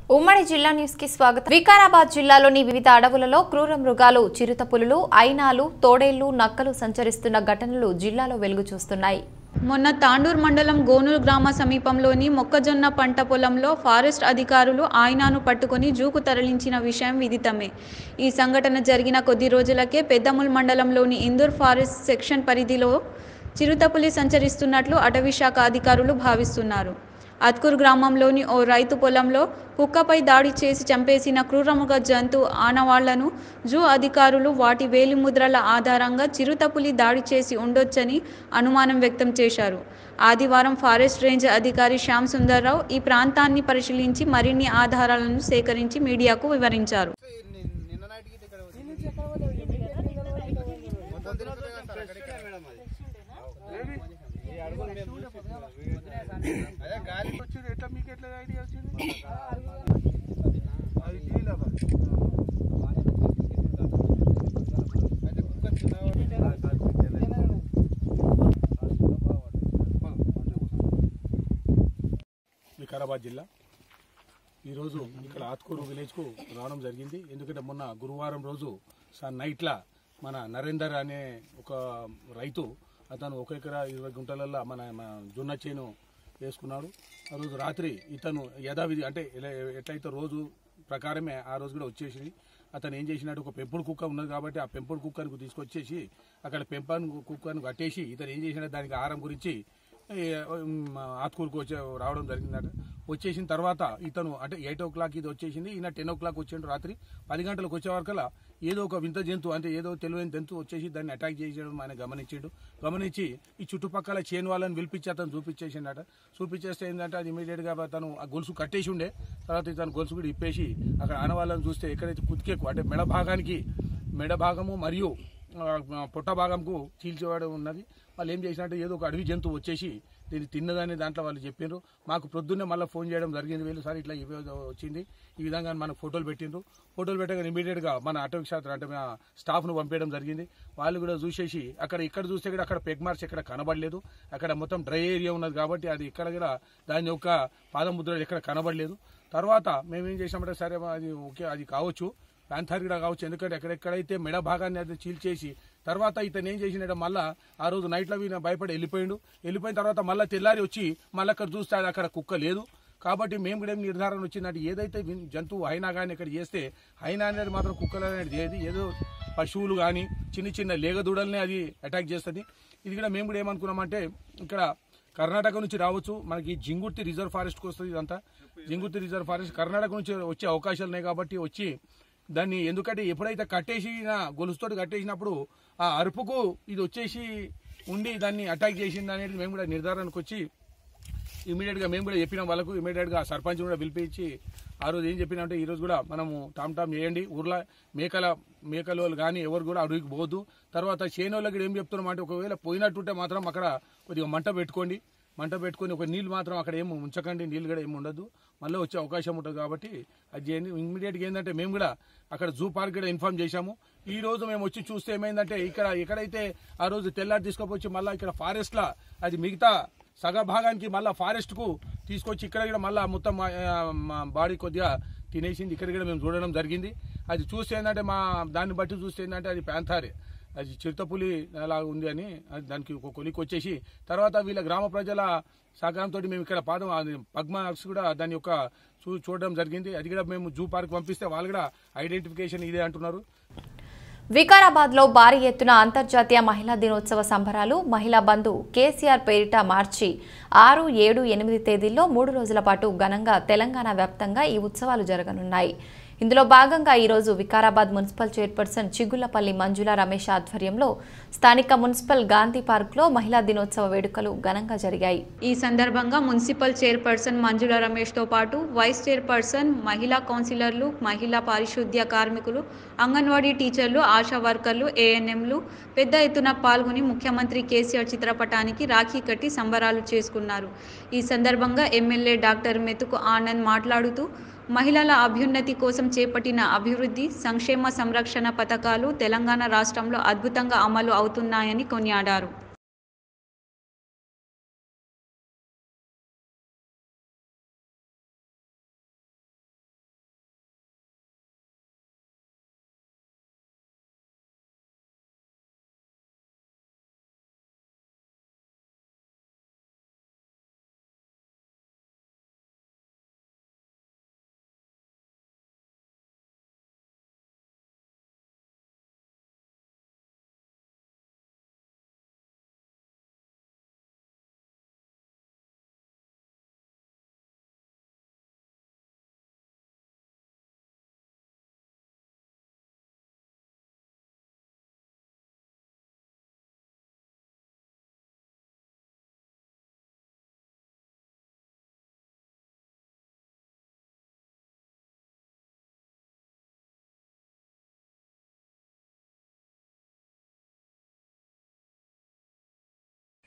ఉమ్మడి జిల్లా న్యూస్ కి స్వాగతం వికారాబాద్ జిల్లాలోని వివిధ అడవులలో క్రూర మృగాలు చిరుతపులులు ఐనాలు తోడేళ్లు నక్కలు సంచరిస్తున్న ఘటనలు జిల్లాలో వెలుగు చూస్తున్నాయి మొన్న తాండూర్ మండలం గోనూరు గ్రామ సమీపంలోని మొక్కజొన్న పంట పొలంలో ఫారెస్ట్ అధికారులు ఆయనాను పట్టుకొని జూకు తరలించిన విషయం విదితమే ఈ సంఘటన జరిగిన కొద్ది రోజులకే పెద్దముల్ మండలంలోని ఇందూర్ ఫారెస్ట్ సెక్షన్ పరిధిలో చిరుతపులి సంచరిస్తున్నట్లు అటవీ శాఖ అధికారులు భావిస్తున్నారు అత్కూర్ గ్రామంలోని ఓ రైతు పొలంలో కుక్కపై దాడి చేసి చంపేసిన క్రూరముగ జంతు ఆనవాళ్లను జూ అధికారులు వాటి వేలిముద్రల ఆధారంగా చిరుతపులి దాడి చేసి ఉండొచ్చని అనుమానం వ్యక్తం చేశారు ఆదివారం ఫారెస్ట్ రేంజ్ అధికారి శ్యామ్ సుందర్రావు ఈ ప్రాంతాన్ని పరిశీలించి మరిన్ని ఆధారాలను సేకరించి మీడియాకు వివరించారు నిన్న నైట్కి ఇక్కడ వచ్చింది. మొత్తం తిరుగుతూనే ఉంటారు అక్కడిక్కడ. ఈ అడుగులు మేము చూపిస్తున్నాం. అదే గాలి వచ్చింది ఎట్లా మీకు ఎట్లా ఐడియా వచ్చింది అది డీల్ అవ్వ. అయితే కుక్క చిన్నగా వికారాబాద్ జిల్లా ఈరోజు ఇక్కడ ఆత్కూరు విలేజ్కు రావడం జరిగింది ఎందుకంటే మొన్న గురువారం రోజు సా- నైట్లా మన నరేందర్ అనే ఒక రైతు అతను ఒక ఎకరా ఇరవై గుంటలల్లో మన మన జొన్న చేను వేసుకున్నాడు ఆ రోజు రాత్రి ఇతను యథావిధి అంటే ఎలా- ఎట్లయితే రోజు ప్రకారమే ఆ రోజు కూడా వచ్చేసి అతను ఏం చేసినట్టు ఒక పెంపుడు కుక్క ఉన్నది కాబట్టి ఆ పెంపుడు కుక్కను తీసుకొచ్చేసి అక్కడ పెంపాను కుక్కను కట్టేసి ఇతను ఏం చేసినట్టు దానికి ఆహారం గురించి ఈ, ఉమ్, ఆత్కూరుకు వచ్చే రావడం జరిగిందట వచ్చేసిన తర్వాత ఇతను అంటే ఎయిట్ ఓ క్లాక్ ఇది వచ్చేసింది ఈయన టెన్ ఓ క్లాక్ వచ్చిండు రాత్రి పది గంటలకు వచ్చే వరకల్లా ఏదో ఒక వింత జంతువు అంటే ఏదో తెలివైన జంతువు వచ్చేసి దాన్ని అటాక్ చేసేయడం ఆయన గమనించిండు గమనించి ఈ చుట్టుపక్కల చేను వాళ్ళని పిలిపించి అతను చూపించేసిండట చూపించేస్తే ఏంటంటే అది ఇమీడియట్ గా తను ఆ గొలుసు కట్టేసి ఉండే తర్వాత ఇతను గొలుసు కూడా ఇప్పేసి అక్కడ ఆనవాళ్ళని చూస్తే ఎక్కడైతే కుతికేకు అంటే మెడ భాగానికి మెడ భాగము మరియు ఆ, పొట్ట భాగంకు చీల్చేవాడు ఉన్నది వాళ్ళు ఏం చేసినట్టు ఏదో ఒక అడవి జంతువు వచ్చేసి దీన్ని తిన్నదని దాంట్లో వాళ్ళు చెప్పినారు మాకు ప్రొద్దున్నే మళ్ళీ ఫోన్ చేయడం జరిగింది వీళ్ళు సార్ ఇట్లా ఇవే వచ్చింది ఈ విధంగా మనకు ఫోటోలు పెట్టిండ్రు ఫోటోలు పెట్టగా ఇమీడియట్ గా మన అటవీ శాస్త్ర అంటే మన స్టాఫ్ ను పంపించడం జరిగింది వాళ్ళు కూడా చూసేసి అక్కడ ఇక్కడ చూస్తే కూడా అక్కడ పెగ్ మార్క్స్ ఎక్కడ కనబడలేదు అక్కడ మొత్తం డ్రై ఏరియా ఉన్నది కాబట్టి అది ఇక్కడ కూడా దాని యొక్క పాదముద్రలు ఎక్కడ కనబడలేదు తర్వాత మేము ఏం చేసామంటే సరే అది ఓకే అది కావచ్చు ప్యాంథర్ కూడా కావచ్చు ఎందుకంటే ఎక్కడెక్కడైతే మెడ భాగాన్ని అది చీల్చేసి తర్వాత ఇతను ఏం చేసినాడు మళ్ళా ఆ రోజు నైట్లో వీన భయపడి వెళ్ళిపోయిండు వెళ్ళిపోయిన తర్వాత మళ్ళీ తెల్లారి వచ్చి మళ్ళీ అక్కడ చూస్తే అది అక్కడ కుక్క లేదు కాబట్టి మేము కూడా ఏం నిర్ధారణ వచ్చిందంటే ఏదైతే విన్- జంతువు అయినా కానీ ఇక్కడ చేస్తే అయినా అనేది మాత్రం కుక్కలు అనేది ఏది ఏదో పశువులు కానీ చిన్న చిన్న లేగదూడల్ని అది అటాక్ చేస్తుంది ఇది కూడా మేము కూడా ఏమనుకున్నామంటే ఇక్కడ కర్ణాటక నుంచి రావచ్చు మనకి జింగుర్తి రిజర్వ్ ఫారెస్ట్కి వస్తుంది ఇదంతా జింగుర్తి రిజర్వ్ ఫారెస్ట్ కర్ణాటక నుంచి వచ్చే అవకాశాలు ఉన్నాయి కాబట్టి వచ్చి దాన్ని ఎందుకంటే ఎప్పుడైతే కట్టేసిన గొలుసుతోటి కట్టేసినప్పుడు ఆ అరుపుకు ఇది వచ్చేసి ఉండి దాన్ని అటాక్ చేసింది అనేది మేము కూడా నిర్ధారణకు వచ్చి ఇమీడియట్ గా మేము కూడా చెప్పినాం వాళ్ళకు ఇమీడియట్ గా సర్పంచ్ కూడా పిలిపించి ఆ రోజు ఏం చెప్పినామంటే ఈ రోజు కూడా మనము టామ్ టామ్ చేయండి ఊర్లో మేకల మేకల వాళ్ళు కానీ ఎవరు కూడా అడవికి పోవద్దు తర్వాత చేనోళ్ళకి కూడా ఏం చెప్తున్నాం అంటే ఒకవేళ పోయినట్టుంటే మాత్రం అక్కడ కొద్దిగా మంట పెట్టుకోండి మంట పెట్టుకొని ఒక నీళ్ళు మాత్రం అక్కడ ఏం ఉంచకండి నీళ్ళు కూడా ఏమి ఉండదు మళ్ళీ వచ్చే అవకాశం ఉంటుంది కాబట్టి అది చేయండి ఇమ్మీడియట్గా ఏంటంటే మేము కూడా అక్కడ జూ పార్క్ కూడా ఇన్ఫార్మ్ చేశాము ఈ రోజు మేము వచ్చి చూస్తే ఏమైందంటే ఇక్కడ ఎక్కడైతే ఆ రోజు తెల్లారి తీసుకొచ్చి మళ్ళీ ఇక్కడ ఫారెస్ట్ లా అది మిగతా సగ భాగానికి మళ్ళీ ఫారెస్ట్ కు తీసుకొచ్చి ఇక్కడ కూడా మళ్ళీ మొత్తం మా- ఆ, మా బాడీ కొద్దిగా తినేసింది ఇక్కడ కూడా మేము చూడడం జరిగింది అది చూస్తే ఏంటంటే మా దాన్ని బట్టి చూస్తే ఏంటంటే అది ప్యాంథారే అది చిరుతపులి అలా ఉంది అని అది దానికి ఒక కొలికి వచ్చేసి తర్వాత వీళ్ళ గ్రామ ప్రజల సహకారంతో మేము ఇక్కడ పాదం అది పద్మాక్స్ కూడా దాని యొక్క చూ చూడడం జరిగింది అది కూడా మేము జూ పార్క్ పంపిస్తే వాళ్ళు కూడా ఐడెంటిఫికేషన్ ఇదే అంటున్నారు వికారాబాద్ లో భారీ ఎత్తున అంతర్జాతీయ మహిళా దినోత్సవ సంబరాలు మహిళా బంధు కేసీఆర్ పేరిట మార్చి ఆరు ఏడు ఎనిమిది తేదీల్లో మూడు రోజుల పాటు ఘనంగా తెలంగాణ వ్యాప్తంగా ఈ ఉత్సవాలు జరగనున్నాయి ఇందులో భాగంగా ఈరోజు వికారాబాద్ మున్సిపల్ చైర్పర్సన్ చిగుళ్లపల్లి మంజుల రమేష్ ఆధ్వర్యంలో స్థానిక మున్సిపల్ గాంధీ పార్క్లో మహిళా దినోత్సవ వేడుకలు ఘనంగా జరిగాయి ఈ సందర్భంగా మున్సిపల్ చైర్పర్సన్ మంజుల రమేష్తో పాటు వైస్ చైర్పర్సన్ మహిళా కౌన్సిలర్లు మహిళా పారిశుద్ధ్య కార్మికులు అంగన్వాడీ టీచర్లు ఆశా వర్కర్లు ఏఎన్ఎంలు పెద్ద ఎత్తున పాల్గొని ముఖ్యమంత్రి కేసీఆర్ చిత్రపటానికి రాఖీ కట్టి సంబరాలు చేసుకున్నారు ఈ సందర్భంగా ఎమ్మెల్యే డాక్టర్ మెతుకు ఆనంద్ మాట్లాడుతూ మహిళల అభ్యున్నతి కోసం చేపట్టిన అభివృద్ధి సంక్షేమ సంరక్షణ పథకాలు తెలంగాణ రాష్ట్రంలో అద్భుతంగా అమలు అవుతున్నాయని కొనియాడారు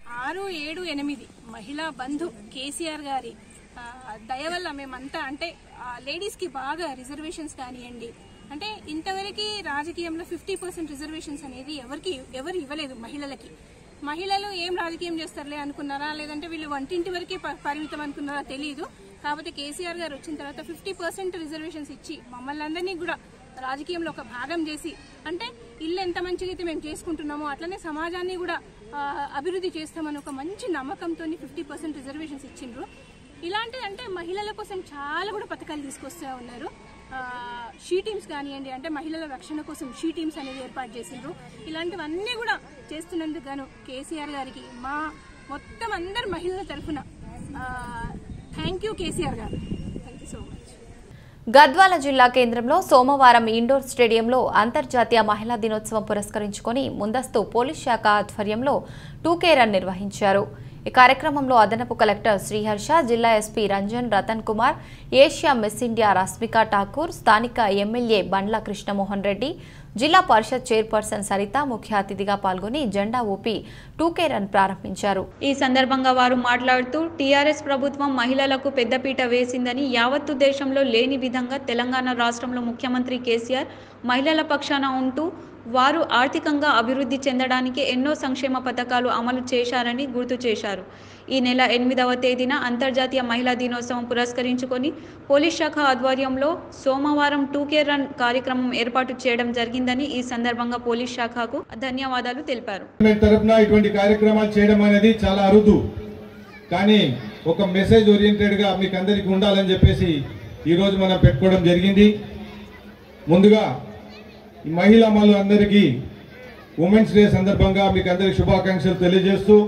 ఆరు ఏడు ఎనిమిది మహిళా బంధు కేసీఆర్ గారి ఆ, దయ వల్ల మేమంతా అంటే లేడీస్ కి బాగా రిజర్వేషన్స్ కానివ్వండి అంటే ఇంతవరకు రాజకీయంలో ఫిఫ్టీ పర్సెంట్ రిజర్వేషన్స్ అనేది ఎవరికి ఎవరు ఇవ్వలేదు మహిళలకి మహిళలు ఏం రాజకీయం చేస్తారులే అనుకున్నారా లేదంటే వీళ్ళు వంటింటి వరకే ప- పరిమితం అనుకున్నారా తెలియదు కాకపోతే కేసీఆర్ గారు వచ్చిన తర్వాత ఫిఫ్టీ పర్సెంట్ రిజర్వేషన్స్ ఇచ్చి మమ్మల్ని అందరినీ కూడా రాజకీయంలో ఒక భాగం చేసి అంటే ఇల్లు ఎంత మంచిగా అయితే మేము చేసుకుంటున్నామో అట్లనే సమాజాన్ని కూడా ఆ, అభివృద్ధి చేస్తామని ఒక మంచి నమ్మకంతో ఫిఫ్టీ పర్సెంట్ రిజర్వేషన్స్ ఇచ్చిండ్రు ఇలాంటి అంటే మహిళల కోసం చాలా కూడా పథకాలు తీసుకొస్తూ ఉన్నారు ఆ, షీ టీమ్స్ కానివ్వండి అంటే మహిళల రక్షణ కోసం షీ టీమ్స్ అనేది ఏర్పాటు చేసిండ్రు ఇలాంటివన్నీ కూడా చేస్తున్నందుకు గాను కేసీఆర్ గారికి మా మొత్తం అందరు మహిళల తరఫున thank you KCR garu thank you so much Gadwal జిల్లా కేంద్రంలో సోమవారం ఇండోర్ స్టేడియంలో అంతర్జాతీయ మహిళా దినోత్సవం పురస్కరించుకొని ముందస్తు పోలీస్ శాఖ ఆధ్వర్యంలో టూకే రన్ నిర్వహించారు ఈ కార్యక్రమంలో అదనపు కలెక్టర్ శ్రీహర్ష జిల్లా SP Ranjan Ratan Kumar Asia Miss India Rasmika Thakur స్థానిక ఎమ్మెల్యే బండ్ల కృష్ణమోహన్ రెడ్డి జిల్లా పరిషత్ చైర్పర్సన్ సరిత ముఖ్య అతిథిగా పాల్గొని జెండా ఊపి టూకే రన్ ప్రారంభించారు ఈ సందర్భంగా వారు మాట్లాడుతూ టీఆర్ఎస్ ప్రభుత్వం మహిళలకు పెద్దపీట వేసిందని యావత్తు దేశంలో లేని విధంగా తెలంగాణ రాష్ట్రంలో ముఖ్యమంత్రి కేసీఆర్ మహిళల పక్షాన ఉంటూ వారు ఆర్థికంగా అభివృద్ధి చెందడానికి ఎన్నో సంక్షేమ పథకాలు అమలు చేశారని గుర్తు చేశారు ఈ నెల ఎనిమిదవ తేదీన అంతర్జాతీయ మహిళా దినోత్సవం పురస్కరించుకొని పోలీస్ శాఖ ఆధ్వర్యంలో సోమవారం టూకే రన్ కార్యక్రమం ఏర్పాటు చేయడం జరిగిందని ఈ సందర్భంగా పోలీస్ శాఖకు ధన్యవాదాలు తెలిపారు గవర్నమెంట్ తరఫున ఇటువంటి కార్యక్రమాలు చేయడం అనేది చాలా అరుదు కానీ ఒక మెసేజ్ ఓరియంటెడ్ గా మీకు అందరికి ఉండాలని చెప్పేసి ఈ రోజు మనం పెట్టుకోవడం జరిగింది ముందుగా ఈ మహిళా మహిళ అందరికీ ఉమెన్స్ డే సందర్భంగా మీకు అందరికి శుభాకాంక్షలు తెలియజేస్తూ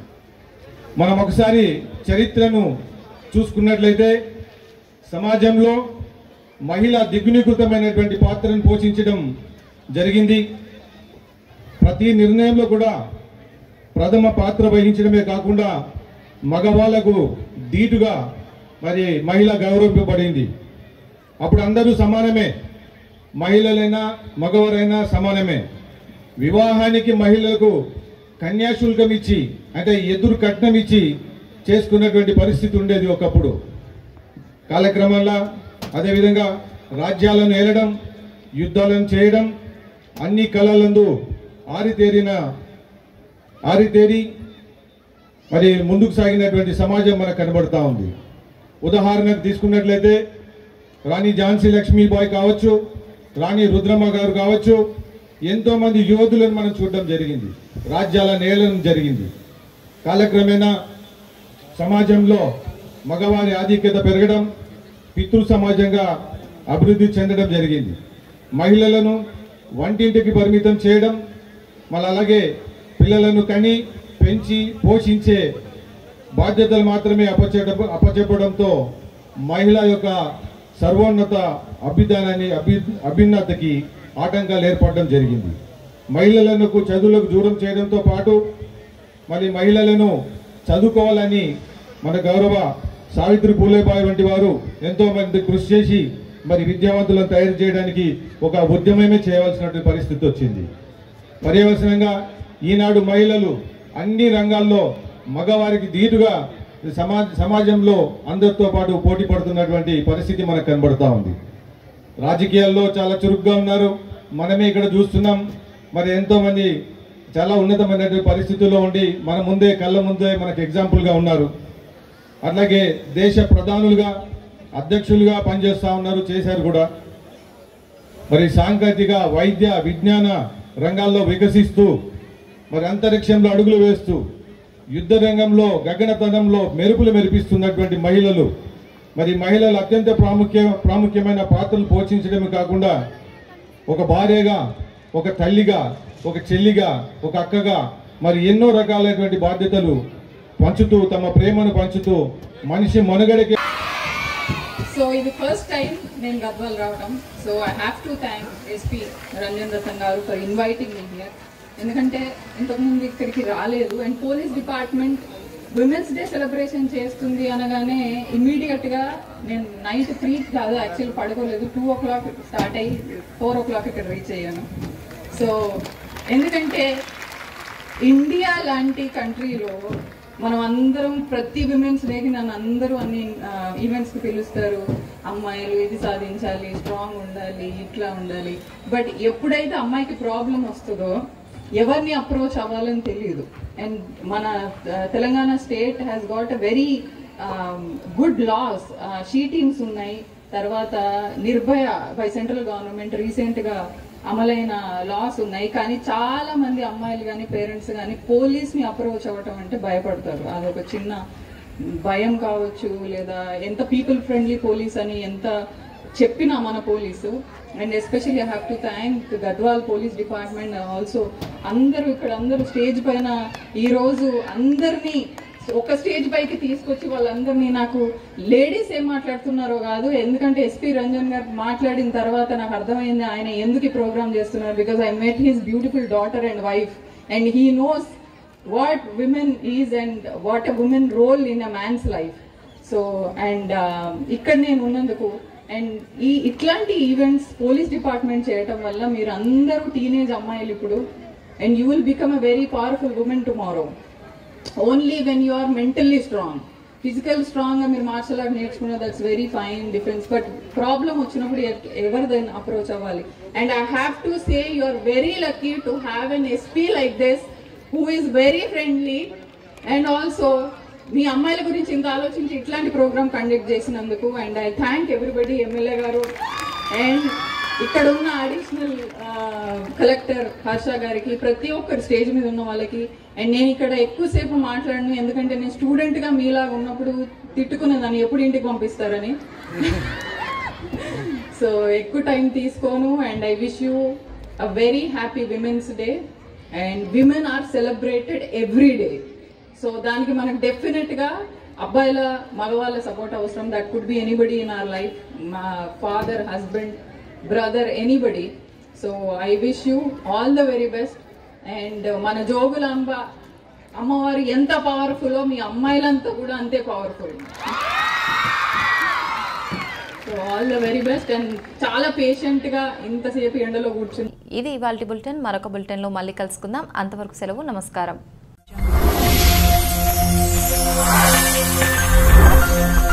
మనం ఒకసారి చరిత్రను చూసుకున్నట్లయితే సమాజంలో మహిళ దిగ్గునీకృతమైనటువంటి పాత్రను పోషించడం జరిగింది ప్రతి నిర్ణయంలో కూడా ప్రథమ పాత్ర వహించడమే కాకుండా మగవాళ్లకు ధీటుగా మరి మహిళ గౌరవింపబడింది అప్పుడు అందరూ సమానమే మహిళలైనా మగవారైనా సమానమే వివాహానికి మహిళలకు కన్యాశుల్కం ఇచ్చి అంటే ఎదురు కట్నం ఇచ్చి చేసుకున్నటువంటి పరిస్థితి ఉండేది ఒకప్పుడు కాలక్రమంలో అదేవిధంగా రాజ్యాలను ఏలడం యుద్ధాలను చేయడం అన్ని కళలందు ఆరితేరిన ఆరితేరి మరి ముందుకు సాగినటువంటి సమాజం మనకు కనబడతా ఉంది ఉదాహరణకు తీసుకున్నట్లయితే రాణి ఝాన్సీ లక్ష్మీబాయి కావచ్చు రాణి రుద్రమ్మ గారు కావచ్చు ఎంతో మంది యోధులను మనం చూడడం జరిగింది రాజ్యాల నేలడం జరిగింది కాలక్రమేణా సమాజంలో మగవారి ఆధిక్యత పెరగడం పితృ సమాజంగా అభివృద్ధి చెందడం జరిగింది మహిళలను వంటింటికి పరిమితం చేయడం మళ్ళీ అలాగే పిల్లలను కని పెంచి పోషించే బాధ్యతలు మాత్రమే అప్పచెప్ప అప్పచెప్పడంతో మహిళ యొక్క సర్వోన్నత అభిధానాన్ని అభి అభ్యున్నతకి ఆటంకాలు ఏర్పడడం జరిగింది మహిళలకు చదువులకు దూరం చేయడంతో పాటు మరి మహిళలను చదువుకోవాలని మన గౌరవ సావిత్రి పూలేబాయి వంటి వారు ఎంతో మంది కృషి చేసి మరి విద్యావంతులను తయారు చేయడానికి ఒక ఉద్యమమే చేయవలసినటువంటి పరిస్థితి వచ్చింది పర్యవసనంగా ఈనాడు మహిళలు అన్ని రంగాల్లో మగవారికి ధీటుగా సమాజ సమాజంలో అందరితో పాటు పోటీ పడుతున్నటువంటి పరిస్థితి మనకు కనబడతా ఉంది రాజకీయాల్లో చాలా చురుగ్గా ఉన్నారు మనమే ఇక్కడ చూస్తున్నాం మరి ఎంతో మంది చాలా ఉన్నతమైనటువంటి పరిస్థితుల్లో ఉండి మన ముందే కళ్ళ ముందే మనకు ఎగ్జాంపుల్గా ఉన్నారు అట్లాగే దేశ ప్రధానులుగా అధ్యక్షులుగా పనిచేస్తా ఉన్నారు చేశారు కూడా మరి సాంకేతిక వైద్య విజ్ఞాన రంగాల్లో వికసిస్తూ మరి అంతరిక్షంలో అడుగులు వేస్తూ యుద్ధ రంగంలో గగనతనంలో మెరుపులు మెరిపిస్తున్నటువంటి మహిళలు మరి మహిళలు అత్యంత ప్రాముఖ్య ప్రాముఖ్యమైన పాత్రలు పోషించడమే కాకుండా ఒక భార్యగా ఒక తల్లిగా ఒక చెల్లిగా ఒక అక్కగా మరి ఎన్నో రకాలైనటువంటి బాధ్యతలు పంచుతూ తమ ప్రేమను పంచుతూ మనిషి మనుగడకి సో ఇది ఫస్ట్ టైం నేను గద్వాల్ రావడం so I have to thank SP Ranjan Ratan garu for inviting me here ఎందుకంటే ఇంతకుముందు ఇక్కడికి రాలేదు and police department women's day celebration చేస్తుంది అనగానే ఇమీడియట్ గా నేను నైట్ త్రీ కాదు యాక్చువల్ పడుకోలేదు టూ ఓ క్లాక్ స్టార్ట్ అయ్యి ఫోర్ ఓ క్లాక్ ఇక్కడ రీచ్ అయ్యాను సో ఎందుకంటే ఇండియా లాంటి కంట్రీలో మనం అందరం ప్రతి విమెన్స్ డేకి నన్ను అందరూ అన్ని ఈవెంట్స్ కి పిలుస్తారు అమ్మాయిలు ఇది సాధించాలి స్ట్రాంగ్ ఉండాలి ఇట్లా ఉండాలి బట్ ఎప్పుడైతే అమ్మాయికి ప్రాబ్లం వస్తుందో ఎవరిని అప్రోచ్ అవ్వాలని తెలియదు అండ్ మన ఆ, Telangana state has got a very good laws she teams ఉన్నాయి తర్వాత Nirbhaya by central government recent గా అమలైన లాస్ ఉన్నాయి కానీ చాలా మంది అమ్మాయిలు కానీ పేరెంట్స్ కానీ పోలీస్ ని అప్రోచ్ అవ్వటం అంటే భయపడతారు అదొక చిన్న భయం కావచ్చు లేదా ఎంత పీపుల్ ఫ్రెండ్లీ పోలీస్ అని ఎంత చెప్పినా మన police and especially I have to thank Gadwal police department also అందరూ ఇక్కడ అందరూ స్టేజ్ పైన ఈ రోజు అందరినీ ఒక స్టేజ్ పైకి తీసుకొచ్చి వాళ్ళందరినీ నాకు లేడీస్ ఏం మాట్లాడుతున్నారో కాదు ఎందుకంటే ఎస్పీ రంజన్ గారు మాట్లాడిన తర్వాత నాకు అర్థమైంది ఆయన ఎందుకు ఈ ప్రోగ్రామ్ చేస్తున్నారు because I met his beautiful daughter and wife and he knows what women is and what a woman role in a man's life so and ఇక్కడ నేను ఉన్నందుకు అండ్ ఈ ఇట్లాంటి ఈవెంట్స్ పోలీస్ డిపార్ట్మెంట్ చేయటం వల్ల మీరు అందరూ టీనేజ్ అమ్మాయిలు ఇప్పుడు and you will become a very powerful woman tomorrow only when you are mentally strong physical strong గా మీరు మార్షల్ ఆర్ట్ నేర్చుకున్న that's very fine difference but problem వచ్చినప్పుడు ఎ- ఎవరు దాన్ని అప్రోచ్ అవ్వాలి and I have to say you are very lucky to have an SP like this who is very friendly and also మీ అమ్మాయిల గురించి ఇంత ఆలోచించి ఇట్లాంటి ప్రోగ్రామ్ కండక్ట్ చేసినందుకు and I thank everybody MLA గారు అండ్ ఇక్కడ ఉన్న అడిషనల్ కలెక్టర్ హర్ష గారికి ప్రతి ఒక్కరు స్టేజ్ మీద ఉన్న వాళ్ళకి అండ్ నేను ఇక్కడ ఎక్కువసేపు మాట్లాడను ఎందుకంటే నేను స్టూడెంట్ గా మీలాగా ఉన్నప్పుడు తిట్టుకునేదాన్ని ఎప్పుడు ఇంటికి పంపిస్తారని సో ఎక్కువ టైం తీసుకోను and I wish you a very happy women's day and women are celebrated every day so దానికి మనకు డెఫినెట్ గా అబ్బాయిల మగవాళ్ళ సపోర్ట్ అవసరం that could be anybody in our life మా father husband brother anybody so I wish you all the very best and మన జోగులాంబ అమ్మవారు ఎంత పవర్ఫుల్లో మీ అమ్మాయిలంతా కూడా అంతే powerful so all the very best and చాలా పేషెంట్ గా ఇంతసేపు ఎండలో కూర్చుని ఇది ఇవాళ బులెటిన్ మరొక బులెటిన్లో మళ్ళీ కలుసుకుందాం అంతవరకు సెలవు నమస్కారం